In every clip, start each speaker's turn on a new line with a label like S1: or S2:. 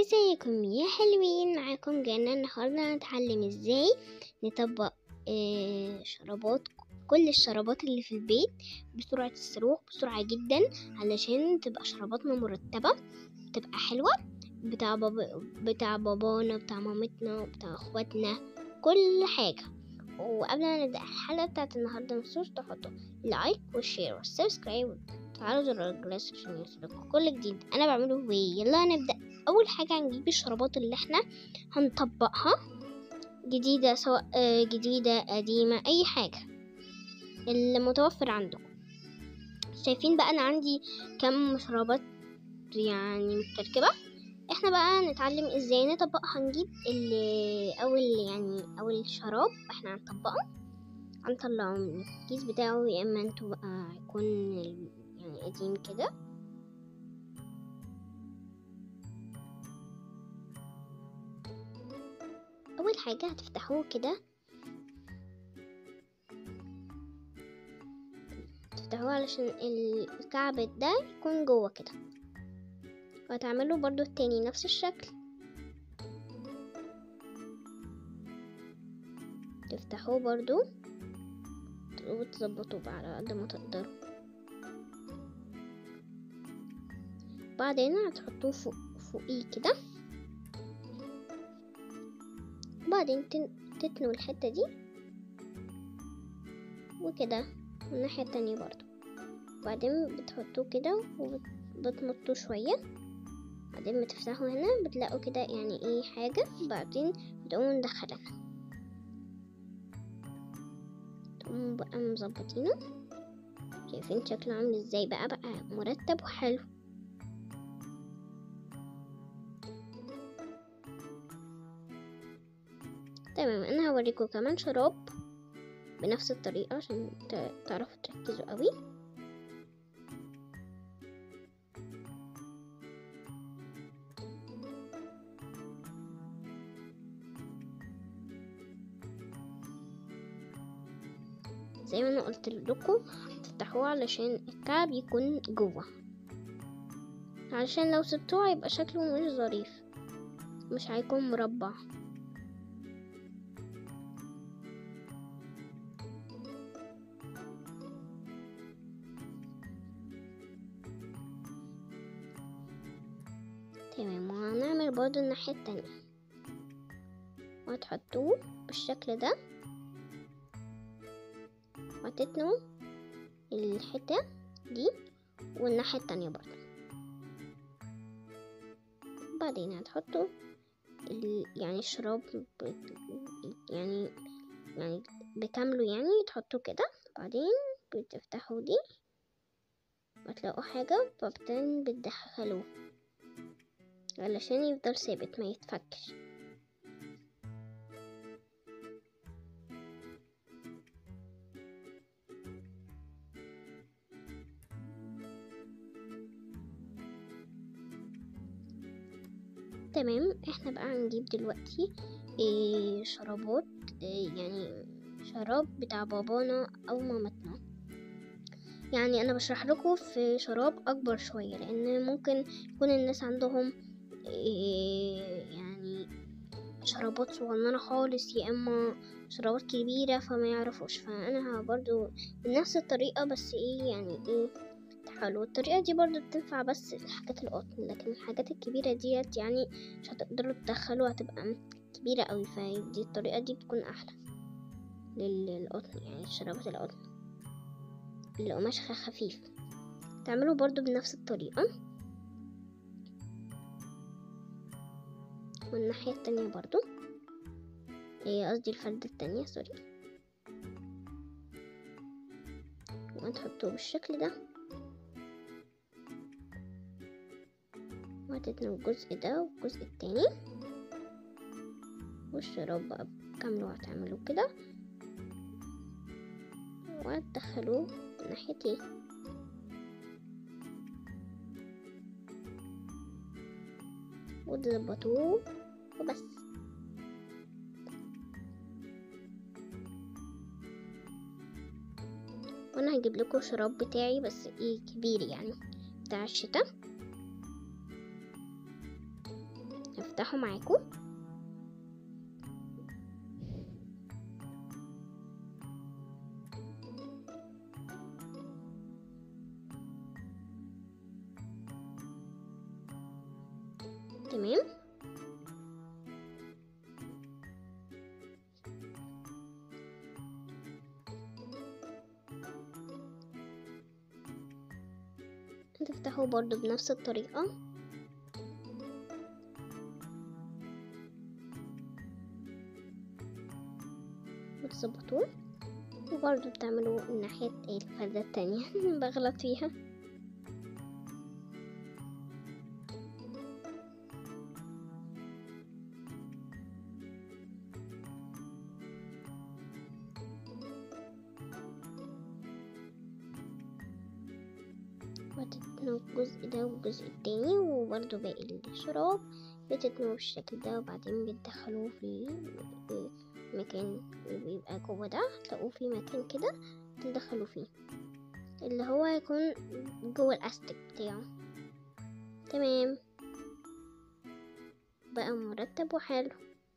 S1: ازيكم يا حلوين معاكم جانا النهارده نتعلم ازاي نطبق آه، شرابات كل الشرابات اللي في البيت بسرعة الصاروخ بسرعة جدا علشان تبقى شراباتنا مرتبة تبقى حلوة بتاع بابا بتاع بابانا بتاع مامتنا بتاع اخواتنا كل حاجة وقبل ما نبدأ الحلقة بتاعت النهاردة متنسوش تحطوا لايك والشير والسبسكرايب وتفعلوا زر الجرس عشان يوصلكوا كل جديد انا بعمله ويلا نبدأ اول حاجه هنجيب الشرابات اللي احنا هنطبقها جديده سواء آه، جديده قديمه اي حاجه اللي متوفر عندكم شايفين بقى انا عندي كم شرابات يعني متركبه احنا بقى نتعلم ازاي نطبقها هنجيب اللي اول يعني اول شراب احنا هنطبقه هنطلعه من الكيس بتاعه يا اما انتوا بقى هيكون يعني قديم كده اول حاجه هتفتحوه كده تفتحوه علشان الكعب ده يكون جوه كده وهتعملوا برضو التاني نفس الشكل تفتحوه برضو وتظبطوه بقى على قد ما تقدروا بعدين هتحطوه فوق فوقيه كده وبعدين تن- تتنوا الحتة دي وكده من الناحية التانية برضو بعدين بتحطوه كده وبتمطوه شوية بعدين بتفتحوا هنا بتلاقوا كده يعني ايه حاجة بعدين بتقوموا مدخلينها تقوموا بقى مظبطينه شايفين شكله عامل ازاي بقى بقى مرتب وحلو تمام انا هوريكم كمان شراب بنفس الطريقة عشان ت- تعرفوا تركزوا قوي زي ما انا قلت لكم تفتحوه علشان الكعب يكون جوه علشان لو سبتوه هيبقى شكله مش ظريف مش هيكون مربع تمام وهنعمل برضو الناحية التانية وهتحطوه بالشكل ده وهتتنوا الحتة دي والناحية التانية برضو بعدين هتحطوا ال... يعني الشراب ب... يعني يعني بكامله يعني تحطوه كده بعدين بتفتحوا دي وتلاقوا حاجة وبعدين بتدخلوه علشان يفضل ثابت ما يتفكش تمام احنا بقى هنجيب دلوقتي إيه شرابات إيه يعني شراب بتاع بابانا او مامتنا يعني انا بشرح لكم في شراب اكبر شوية لان ممكن يكون الناس عندهم إيه يعني شرابات صغننة خالص يا اما شرابات كبيرة فما يعرفوش فانا برضو بنفس الطريقة بس ايه يعني ايه حلو الطريقة دي برضو بتنفع بس لحاجات القطن لكن الحاجات الكبيرة ديت يعني مش هتقدروا تدخلوا هتبقى كبيرة قوي فدي الطريقة دي بتكون احلى للقطن يعني شرابات القطن القماش خفيف تعملوا برضو بنفس الطريقة والناحية التانية برضو إيه قصدي الفردة التانية سوري وهتحطوه بالشكل ده وهتتنوا الجزء ده والجزء التاني والشراب بقى كامله هتعملوه كده وهتدخلوه ناحيتين وتظبطوه وبس وانا هجيب لكم شراب بتاعي بس ايه كبير يعني بتاع الشتا هفتحه معاكم تمام هتفتحوه برضو بنفس الطريقة وتظبطوه وبرضو بتعملوا الناحية الفردة التانية بغلط فيها وتتنوا الجزء ده والجزء التاني وبرضو باقي الشراب بتتنوا بالشكل ده وبعدين بتدخلوه في المكان اللي بيبقى جوه ده هتلاقوه في مكان كده تدخلوا فيه اللي هو هيكون جوه الاستك بتاعه تمام بقى مرتب وحلو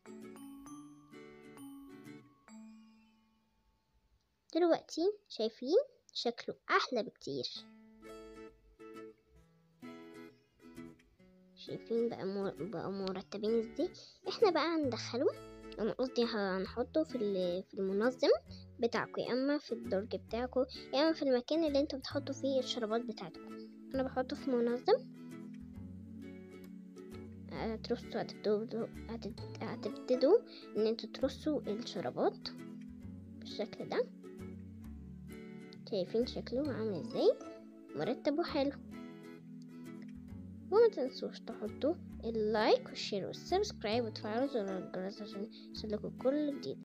S1: دلوقتي شايفين شكله احلى بكتير شايفين بقى مر... بقى مرتبين ازاي احنا بقى هندخله انا قصدي هنحطه في في المنظم بتاعكم يا اما في الدرج بتاعكم يا اما في المكان اللي انتوا بتحطوا فيه الشرابات بتاعتكم انا بحطه في منظم هترصوا هتبتدوا هتبتدوا ان انتوا ترصوا الشرابات بالشكل ده شايفين شكله عامل ازاي مرتب وحلو وما تنسوش تحطوا اللايك والشير والسبسكرايب وتفعلوا زر الجرس عشان يوصلكوا كل جديد